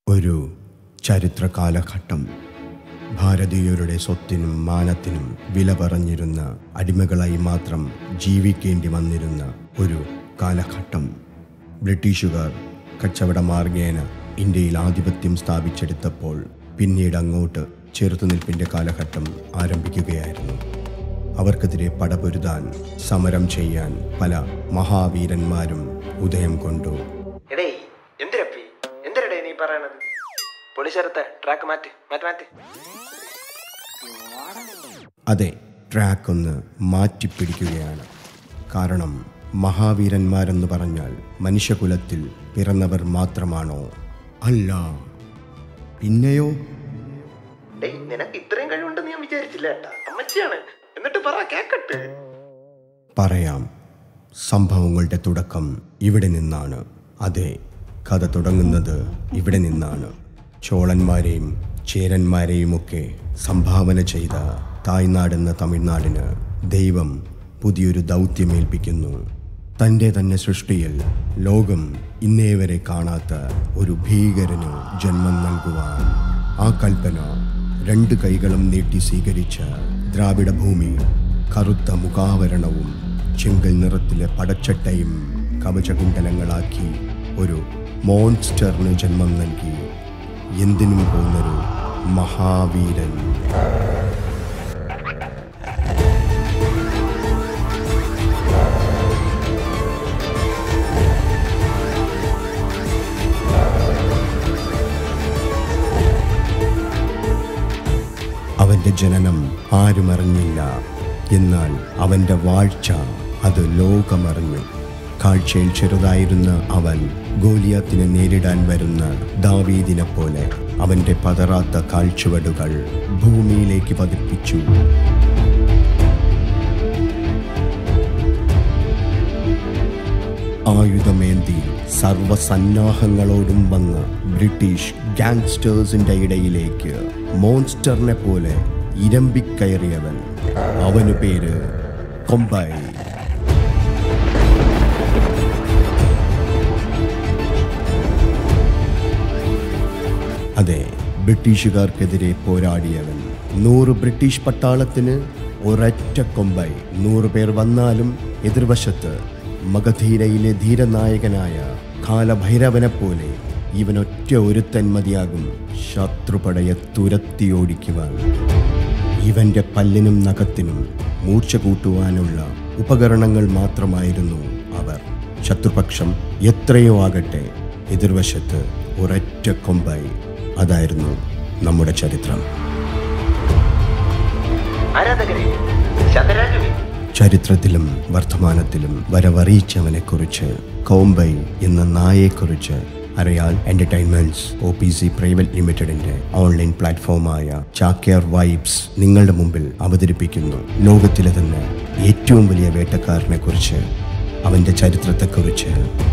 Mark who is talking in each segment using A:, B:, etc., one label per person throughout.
A: ഒരു ചരിത്ര കാലഘട്ടം ഭാരതീയരുടെ സ്വത്തിനും മാനത്തിനും വില പറഞ്ഞിരുന്ന അടിമകളായി മാത്രം ജീവിക്കേണ്ടി വന്നിരുന്ന ഒരു കാലഘട്ടം ബ്രിട്ടീഷുകാർ കച്ചവട മാർഗേന ഇന്ത്യയിൽ ആധിപത്യം സ്ഥാപിച്ചെടുത്തപ്പോൾ പിന്നീട് അങ്ങോട്ട് ചെറുത്തുനിൽപ്പിൻ്റെ കാലഘട്ടം ആരംഭിക്കുകയായിരുന്നു അവർക്കെതിരെ പടപൊരുതാൻ സമരം ചെയ്യാൻ പല മഹാവീരന്മാരും ഉദയം കൊണ്ടു
B: എടേ എന്തിരപ്പി എന്തിരടേ നീ പറയണത് പോലീസുകാരത്തെ ട്രാക്ക് മാറ്റ് മാറ്റ് മാറ്റ്
A: അതെ ട്രാക്ക് ഒന്ന് മാറ്റിപ്പിടിക്കുകയാണ് കാരണം മഹാവീരന്മാരെന്ന് പറഞ്ഞാൽ മനുഷ്യകുലത്തിൽ പിറന്നവർ മാത്രമാണോ അല്ല പിന്നെയോ
B: ഡേയ് നിനക്ക് ഇത്രയും കഴിവുണ്ടെന്ന് ഞാൻ വിചാരിച്ചില്ല ഏട്ടാ അമ്മച്ചിയാണ് എന്നിട്ട് പറ കേക്കട്ടെ
A: പറയാം സംഭവങ്ങളുടെ തുടക്കം ഇവിടെ നിന്നാണ് അതെ കഥ തുടങ്ങുന്നത് ഇവിടെ നിന്നാണ് ചോളന്മാരെയും ചേരന്മാരെയുമൊക്കെ സംഭാവന ചെയ്ത തായ്നാടെന്ന തമിഴ്നാടിന് ദൈവം പുതിയൊരു ദൗത്യമേൽപ്പിക്കുന്നു തൻ്റെ തന്നെ സൃഷ്ടിയിൽ ലോകം ഇന്നേ വരെ കാണാത്ത ഒരു ഭീകരന് ജന്മം നൽകുവാൻ ആ കൽപ്പന രണ്ട് കൈകളും നീട്ടി സ്വീകരിച്ച ദ്രാവിഡ ഭൂമി കറുത്ത മുഖാവരണവും ചെങ്കൽ നിറത്തിലെ പടച്ചട്ടയും കവചകുണ്ടലങ്ങളാക്കി ഒരു മോൺസ്റ്ററിന് ജന്മം നൽകി എന്തിനും പോന്നൊരു മഹാവീരൻ അവന്റെ ജനനം ആരും അറിഞ്ഞില്ല എന്നാൽ അവന്റെ വാഴ്ച അത് ലോകമറിഞ്ഞു കാഴ്ചയിൽ ചെറുതായിരുന്ന അവൻ ഗോലിയാത്തിനെ നേരിടാൻ വരുന്ന ദാവീദിനെ പോലെ അവന്റെ പതറാത്ത കാഴ്ചവടുകൾ ഭൂമിയിലേക്ക് പതിപ്പിച്ചു ആയുധമേന്തി സർവസന്നാഹങ്ങളോടും വന്ന് ബ്രിട്ടീഷ് ഗാങ്സ്റ്റേഴ്സിന്റെ ഇടയിലേക്ക് മോൺസ്റ്ററിനെ പോലെ ഇരമ്പിക്കയറിയവൻ അവനു പേര് കൊമ്പൈ അതെ ബ്രിട്ടീഷുകാർക്കെതിരെ പോരാടിയവൻ നൂറ് ബ്രിട്ടീഷ് പട്ടാളത്തിന് ഒരൊറ്റ കൊമ്പൈ നൂറ് പേർ വന്നാലും എതിർവശത്ത് മഗധീരയിലെ ധീരനായകനായ കാലഭൈരവനെ പോലെ ഇവനൊറ്റ ഒരുത്തൻ മതിയാകും ശത്രുപടയെ തുരത്തിയോടിക്കുവാൻ ഇവന്റെ പല്ലിനും നഖത്തിനും മൂർച്ച കൂട്ടുവാനുള്ള ഉപകരണങ്ങൾ മാത്രമായിരുന്നു അവർ ശത്രുപക്ഷം എത്രയോ ആകട്ടെ എതിർവശത്ത് ഒരൊറ്റ കൊമ്പായി അതായിരുന്നു നമ്മുടെ ചരിത്രം
B: ആരാധകരെ ശതരാജുവേ
A: ചരിത്രത്തിലും വർത്തമാനത്തിലും വരവറിയിച്ചവനെക്കുറിച്ച് കോംബൈ എന്ന നായെക്കുറിച്ച് അറിയാൽ entertainments O P C private ലിമിറ്റഡിന്റെ ഓൺലൈൻ പ്ലാറ്റ്ഫോമായ ചാക്യാർ വൈബ്സ് നിങ്ങളുടെ മുമ്പിൽ അവതരിപ്പിക്കുന്നു ലോകത്തിലെ തന്നെ ഏറ്റവും വലിയ വേട്ടക്കാരനെ കുറിച്ച് അവന്റെ ചരിത്രത്തെക്കുറിച്ച്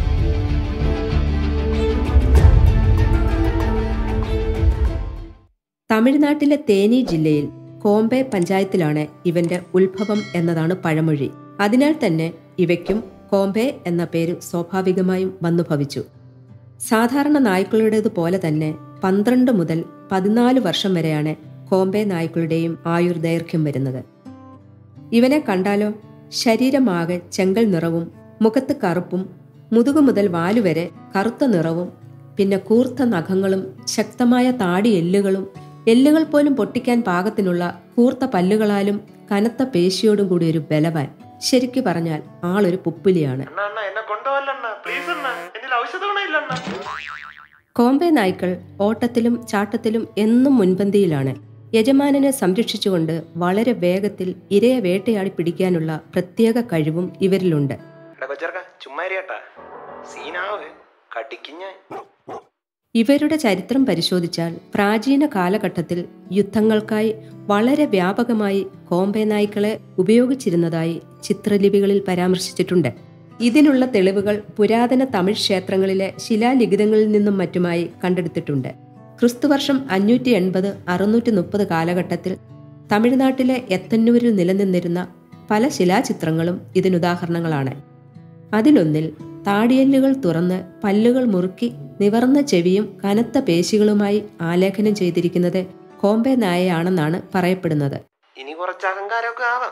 C: തമിഴ്നാട്ടിലെ തേനി ജില്ലയിൽ കോമ്പെ പഞ്ചായത്തിലാണ് ഇവന്റെ ഉത്ഭവം എന്നതാണ് പഴമൊഴി അതിനാൽ തന്നെ ഇവയ്ക്കും കോമ്പെ എന്ന പേര് സ്വാഭാവികമായും വന്നു ഭവിച്ചു സാധാരണ നായ്ക്കളുടേതുപോലെ തന്നെ പന്ത്രണ്ട് മുതൽ പതിനാല് വർഷം വരെയാണ് കോമ്പെ നായ്ക്കളുടെയും ആയുർദൈർഘ്യം വരുന്നത് ഇവനെ കണ്ടാലോ ശരീരമാകെ ചെങ്കൽ നിറവും മുഖത്ത് കറുപ്പും മുതുകു മുതൽ വാലുവരെ കറുത്ത നിറവും പിന്നെ കൂർത്ത നഖങ്ങളും ശക്തമായ താടി എല്ലുകളും എല്ലുകൾ പോലും പൊട്ടിക്കാൻ പാകത്തിനുള്ള കൂർത്ത പല്ലുകളാലും കനത്ത പേശിയോടും കൂടി ഒരു ബലവാൻ ശരിക്കു പറഞ്ഞാൽ ആളൊരു പുപ്പുലിയാണ്
B: അണ്ണ അണ്ണ എന്നെ കൊണ്ടുപോകല്ല അണ്ണ പ്ലീസ് അണ്ണ എന്നിൽ ഔഷധഗുണമില്ല അണ്ണ
C: കോമ്പെ നായ്ക്കൾ ഓട്ടത്തിലും ചാട്ടത്തിലും എന്നും മുൻപന്തിയിലാണ് യജമാനനെ സംരക്ഷിച്ചുകൊണ്ട് വളരെ വേഗത്തിൽ ഇരയെ വേട്ടയാടി പിടിക്കാനുള്ള പ്രത്യേക കഴിവും ഇവരിലുണ്ട്
B: എടാ കൊച്ചർക്ക ചുമ്മാ ഇരിയട്ടാ സീനാവ് കടിക്കും ഞാൻ
C: ഇവരുടെ ചരിത്രം പരിശോധിച്ചാൽ പ്രാചീന കാലഘട്ടത്തിൽ യുദ്ധങ്ങൾക്കായി വളരെ വ്യാപകമായി കോമ്പെ നായ്ക്കളെ ഉപയോഗിച്ചിരുന്നതായി ചിത്രലിപികളിൽ പരാമർശിച്ചിട്ടുണ്ട് ഇതിനുള്ള തെളിവുകൾ പുരാതന തമിഴ് ക്ഷേത്രങ്ങളിലെ ശിലാലിഖിതങ്ങളിൽ നിന്നും മറ്റുമായി കണ്ടെടുത്തിട്ടുണ്ട് ക്രിസ്തുവർഷം അഞ്ഞൂറ്റി എൺപത് അറുന്നൂറ്റി മുപ്പത് കാലഘട്ടത്തിൽ തമിഴ്നാട്ടിലെ എത്തന്നൂരിൽ നിലനിന്നിരുന്ന പല ശിലാചിത്രങ്ങളും ഇതിനുദാഹരണങ്ങളാണ് അതിലൊന്നിൽ താടിയല്ലുകൾ തുറന്ന് പല്ലുകൾ മുറുക്കി നിവർന്ന ചെവിയും കനത്ത പേശികളുമായി ആലേഖനം ചെയ്തിരിക്കുന്നത് കോംബെ നായയാണെന്നാണ് പറയപ്പെടുന്നത്
B: ഇനി കുറച്ച് അഹങ്കാരമൊക്കെ ആവാം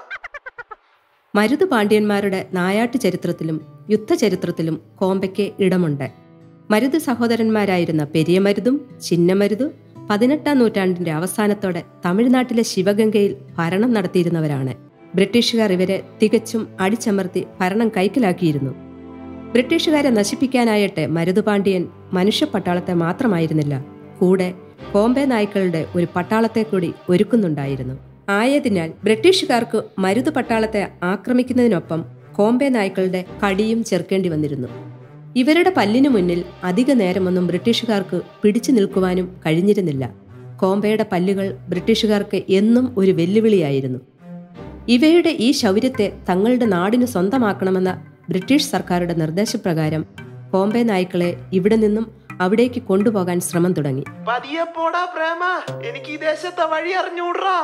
C: മരുത് പാണ്ഡ്യന്മാരുടെ നായാട്ട് ചരിത്രത്തിലും യുദ്ധചരിത്രത്തിലും കോമ്പയ്ക്ക് ഇടമുണ്ട് മരുത് സഹോദരന്മാരായിരുന്ന പെരിയ മരുതും ചിന്നമരുതും പതിനെട്ടാം നൂറ്റാണ്ടിന്റെ അവസാനത്തോടെ തമിഴ്നാട്ടിലെ ശിവഗംഗയിൽ ഭരണം നടത്തിയിരുന്നവരാണ് ബ്രിട്ടീഷുകാർ ഇവരെ തികച്ചും അടിച്ചമർത്തി ഭരണം കൈക്കലാക്കിയിരുന്നു ബ്രിട്ടീഷുകാരെ നശിപ്പിക്കാനായിട്ട് മരുതുപാണ്ഡ്യൻ മനുഷ്യ പട്ടാളത്തെ മാത്രമായിരുന്നില്ല കൂടെ ബോംബെ നായ്ക്കളുടെ ഒരു പട്ടാളത്തെ കൂടി ഒരുക്കുന്നുണ്ടായിരുന്നു ആയതിനാൽ ബ്രിട്ടീഷുകാർക്ക് മരുത് പട്ടാളത്തെ ആക്രമിക്കുന്നതിനൊപ്പം കോംബെ നായ്ക്കളുടെ കടിയും ചേർക്കേണ്ടി വന്നിരുന്നു ഇവരുടെ പല്ലിനു മുന്നിൽ അധിക നേരമൊന്നും ബ്രിട്ടീഷുകാർക്ക് പിടിച്ചു നിൽക്കുവാനും കഴിഞ്ഞിരുന്നില്ല കോംബയുടെ പല്ലുകൾ ബ്രിട്ടീഷുകാർക്ക് എന്നും ഒരു വെല്ലുവിളിയായിരുന്നു ഇവയുടെ ഈ ശൗര്യത്തെ തങ്ങളുടെ നാടിന് സ്വന്തമാക്കണമെന്ന ബ്രിട്ടീഷ് സർക്കാരുടെ നിർദ്ദേശപ്രകാരം ബോംബെ നായ്ക്കളെ ഇവിടെ നിന്നും അവിടേക്ക് കൊണ്ടുപോകാൻ ശ്രമം തുടങ്ങി
B: പതിയെ പോടാ പ്രേമ എനിക്ക് ഈ ദേശത്തെ വഴി അറിഞ്ഞൂടാ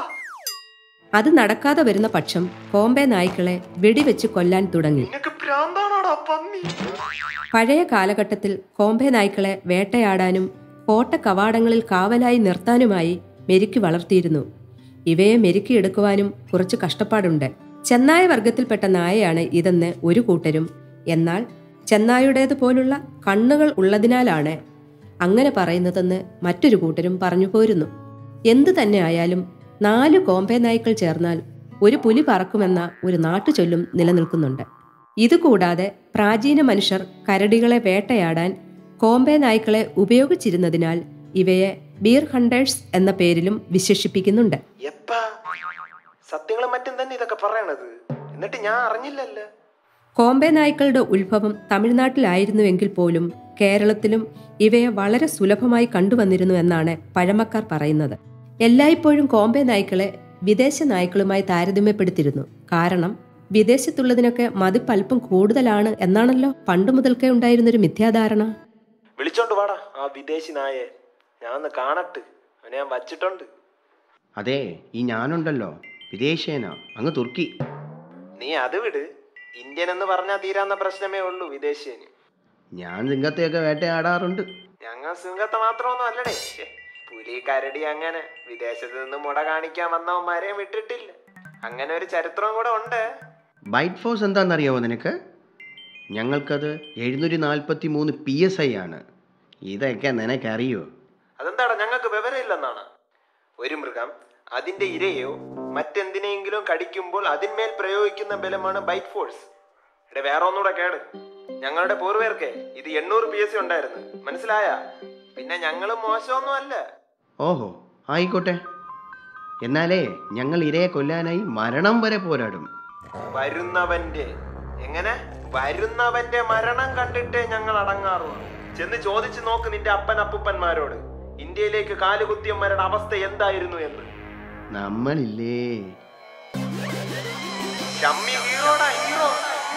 C: അത് നടക്കാതെ വരുന്ന പക്ഷം ബോംബെ നായ്ക്കളെ വെടിവെച്ച് കൊല്ലാൻ തുടങ്ങി
B: നിനക്ക് ഭ്രാന്താണോടാ പന്നി
C: പഴയ കാലഘട്ടത്തിൽ കോംബെ നായ്ക്കളെ വേട്ടയാടാനും കോട്ട കവാടങ്ങളിൽ കാവലായി നിർത്താനുമായി മെരുക്കി വളർത്തിയിരുന്നു ഇവയെ മെരുക്കിയെടുക്കുവാനും കുറച്ച് കഷ്ടപ്പാടുണ്ട് ചെന്നായ വർഗത്തിൽപ്പെട്ട നായയാണ് ഇതെന്ന് ഒരു കൂട്ടരും എന്നാൽ ചെന്നായുടേതുപോലുള്ള കണ്ണുകൾ ഉള്ളതിനാലാണ് അങ്ങനെ പറയുന്നതെന്ന് മറ്റൊരു കൂട്ടരും പറഞ്ഞു പോരുന്നു എന്തു തന്നെ ആയാലും നാല് കോംബെ നായ്ക്കൾ ചേർന്നാൽ ഒരു പുലി പറക്കുമെന്ന ഒരു നാട്ടുചൊല്ലും നിലനിൽക്കുന്നുണ്ട് ഇതുകൂടാതെ പ്രാചീന മനുഷ്യർ കരടികളെ വേട്ടയാടാൻ കോംബെ നായ്ക്കളെ ഉപയോഗിച്ചിരുന്നതിനാൽ ഇവയെ ബീർ ഹണ്ടേഴ്സ് എന്ന പേരിലും വിശേഷിപ്പിക്കുന്നുണ്ട്
B: എപ്പാ സത്യങ്ങളും മറ്റും തന്നെ ഇതൊക്കെ പറയണത് എന്നിട്ട് ഞാൻ അറിഞ്ഞില്ലല്ലോ
C: കോംബെ നായ്ക്കളുടെ ഉത്ഭവം തമിഴ്നാട്ടിലായിരുന്നുവെങ്കിൽ പോലും കേരളത്തിലും ഇവയെ വളരെ സുലഭമായി കണ്ടുവന്നിരുന്നു എന്നാണ് പഴമക്കാർ പറയുന്നത് എല്ലായ്പ്പോഴും കോംബെ നായ്ക്കളെ വിദേശ നായ്ക്കളുമായി താരതമ്യപ്പെടുത്തിയിരുന്നു കാരണം വിദേശത്തുള്ളതിനൊക്കെ മതിപ്പ് അല്പം കൂടുതലാണ് എന്നാണല്ലോ പണ്ട് മുതൽക്കേ ഉണ്ടായിരുന്നൊരു മിഥ്യാധാരണ
B: വിളിച്ചോണ്ട് വാടാ ആ വിദേശി നായെ ഞാൻ ഒന്ന് കാണട്ട് അവനെ ഞാൻ വച്ചിട്ടുണ്ട്
A: അതെ ഈ ഞാനുണ്ടല്ലോ വിദേശേന അങ്ങ് തുർക്കി
B: നീ അത് വിട് ഇന്ത്യൻ എന്ന് പറഞ്ഞാൽ തീരാവുന്ന പ്രശ്നമേ ഉള്ളൂ വിദേശീയന്
A: ഞാൻ സിംഗത്തെയൊക്കെ വേട്ടയാടാറുണ്ട്
B: ഞങ്ങൾ സിംഗത്തെ മാത്രമൊന്നും അല്ലടേ ശ്ശെ, പുലി കരടി അങ്ങനെ വിദേശത്ത് നിന്ന് മുട കാണിക്കാൻ വന്നവന്മാരെയും വിട്ടിട്ടില്ല അങ്ങനെ ഒരു ചരിത്രം കൂടെ ഉണ്ട്
A: ബൈറ്റ് ഫോഴ്സ് എന്താണെന്നറിയാമോ നിനക്ക് ഞങ്ങൾക്കത് എഴുന്നൂറ്റി നാൽപ്പത്തി മൂന്ന് പി എസ് ഐ ആണ് ഇതൊക്കെ നിനക്കറിയോ
B: അതെന്താടാ ഞങ്ങൾക്ക് വിവരമില്ലെന്നാണ് ഒരു മൃഗം അതിന്റെ ഇരയോ മറ്റെന്തിനെങ്കിലും കടിക്കുമ്പോൾ അതിന്മേൽ പ്രയോഗിക്കുന്ന ബലമാണ് ബൈറ്റ് ഫോഴ്സ് ഇവിടെ വേറെ ഒന്നുകൂടെ കേട് ഞങ്ങളുടെ പൂർവ്വർക്ക് ഇത് എണ്ണൂറ് പി എസ് സി ഉണ്ടായിരുന്നു മനസ്സിലായ പിന്നെ ഞങ്ങൾ മോശമൊന്നും അല്ല
A: ഓഹോ ആയിക്കോട്ടെ എന്നാലേ ഞങ്ങൾ ഇരയെ കൊല്ലാനായി മരണം വരെ പോരാടും
B: വരുന്നവന്റെ എങ്ങനെ വരുന്നവന്റെ മരണം കണ്ടിട്ടേ ഞങ്ങൾ അടങ്ങാറുള്ളൂ ചെന്ന് ചോദിച്ചു നോക്ക് നിന്റെ അപ്പൻ അപ്പൂപ്പന്മാരോട് ഇന്ത്യയിലേക്ക് കാലുകുത്തിയന്മാരുടെ അവസ്ഥ എന്തായിരുന്നു എന്ന്
A: നമ്മളില്ലേ
B: ഷമ്മി ഹീറോടാ ഹീറോ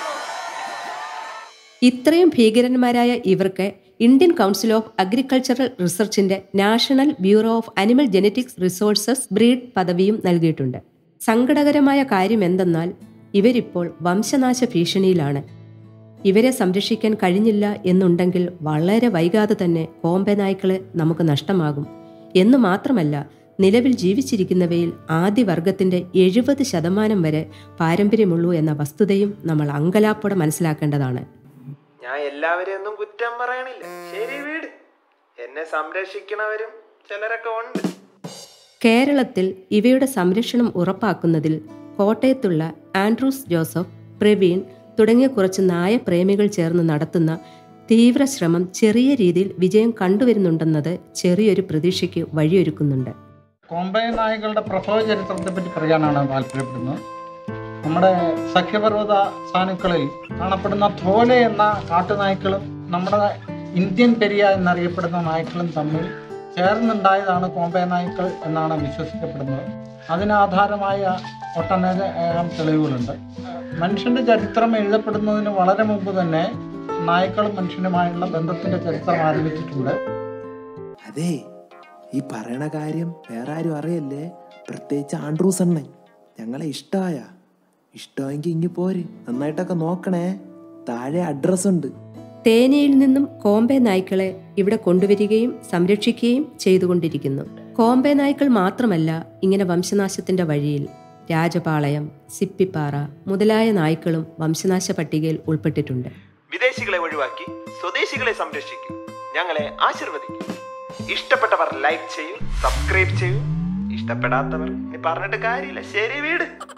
C: ഇത്രയും ഭീകരന്മാരായ ഇവർക്ക് ഇന്ത്യൻ കൗൺസിൽ ഓഫ് അഗ്രികൾച്ചറൽ റിസർച്ചിന്റെ national bureau of animal genetics resources breed പദവിയും നൽകിയിട്ടുണ്ട് സങ്കടകരമായ കാര്യം എന്തെന്നാൽ ഇവരിപ്പോൾ വംശനാശ ഭീഷണിയിലാണ് ഇവരെ സംരക്ഷിക്കാൻ കഴിഞ്ഞില്ല എന്നുണ്ടെങ്കിൽ വളരെ വൈകാതെ തന്നെ കോമ്പെ നായ്ക്കളെ നമുക്ക് നഷ്ടമാകും എന്ന് മാത്രമല്ല നിലവിൽ ജീവിച്ചിരിക്കുന്നവയിൽ ആദ്യ വർഗത്തിന്റെ എഴുപത് ശതമാനം വരെ പാരമ്പര്യമുള്ളൂ എന്ന വസ്തുതയും നമ്മൾ അങ്കലാപ്പോടെ മനസ്സിലാക്കേണ്ടതാണ്
B: ഞാൻ എല്ലാവരെയും ഒന്നും കുറ്റം പറയണില്ല ശരി വീട് എന്നെ സംരക്ഷിക്കണവരും ചിലരൊക്കെ ഉണ്ട്
C: കേരളത്തിൽ ഇവയുടെ സംരക്ഷണം ഉറപ്പാക്കുന്നതിൽ കോട്ടയത്തുള്ള ആൻഡ്രൂസ് ജോസഫ് പ്രവീൺ തുടങ്ങിയ കുറച്ച് നായപ്രേമികൾ ചേർന്ന് നടത്തുന്ന തീവ്ര ശ്രമം ചെറിയ രീതിയിൽ വിജയം കണ്ടുവരുന്നുണ്ടെന്നത് ചെറിയൊരു പ്രതീക്ഷയ്ക്ക് വഴിയൊരുക്കുന്നുണ്ട്
D: കോമ്പയ നായകളുടെ പ്രസവ ചരിത്രത്തെ പറ്റി പറയാനാണ് താല്പര്യപ്പെടുന്നത് നമ്മുടെ സഖ്യപർവ്വത സാനുക്കളിൽ കാണപ്പെടുന്ന ധോലെ എന്ന കാട്ടുനായ്ക്കളും നമ്മുടെ ഇന്ത്യൻ പെരിയ എന്നറിയപ്പെടുന്ന നായ്ക്കളും തമ്മിൽ ചേർന്നുണ്ടായതാണ് കോമ്പയ നായ്ക്കൾ എന്നാണ് വിശ്വസിക്കപ്പെടുന്നത് അതിനാധാരമായ ഒട്ടനേകം തെളിവുകളുണ്ട് മനുഷ്യന്റെ ചരിത്രം എഴുതപ്പെടുന്നതിന് വളരെ മുമ്പ് തന്നെ നായ്ക്കളും മനുഷ്യനുമായുള്ള ബന്ധത്തിന്റെ ചരിത്രം ആരംഭിച്ചിട്ടുണ്ട്
E: അതെ ഈ പറയണ കാര്യം വേറെ ആരും അറിയല്ലേ പ്രത്യേകിച്ച് ആൻഡ്രൂസ് അണ്ണൻ ഞങ്ങളെ ഇഷ്ടമായ ഇഷ്ടമെങ്കിൽ ഇങ്ങി പോര് നന്നായിട്ടൊക്കെ നോക്കണേ താഴെ അഡ്രസ് ഉണ്ട്
C: തേനിയിൽ നിന്നും കോംബെ നായ്ക്കളെ ഇവിടെ കൊണ്ടുവരികയും സംരക്ഷിക്കുകയും ചെയ്തുകൊണ്ടിരിക്കുന്നു കോംബെ നായ്ക്കൾ മാത്രമല്ല ഇങ്ങനെ വംശനാശത്തിന്റെ വഴിയിൽ രാജപാളയം സിപ്പിപ്പാറ മുതലായ നായ്ക്കളും വംശനാശ പട്ടികയിൽ ഉൾപ്പെട്ടിട്ടുണ്ട്
B: വിദേശികളെ ഒഴിവാക്കി സ്വദേശികളെ സംരക്ഷിക്കൂ ഞങ്ങളെ ആശീർവദിക്കൂ ഇഷ്ടപ്പെട്ടവർ ലൈക്ക് ചെയ്യൂ സബ്സ്ക്രൈബ് ചെയ്യൂ ഇഷ്ടപ്പെടാത്തവർ ഇനി പറഞ്ഞിട്ട് കാര്യമില്ല ശരി വീട്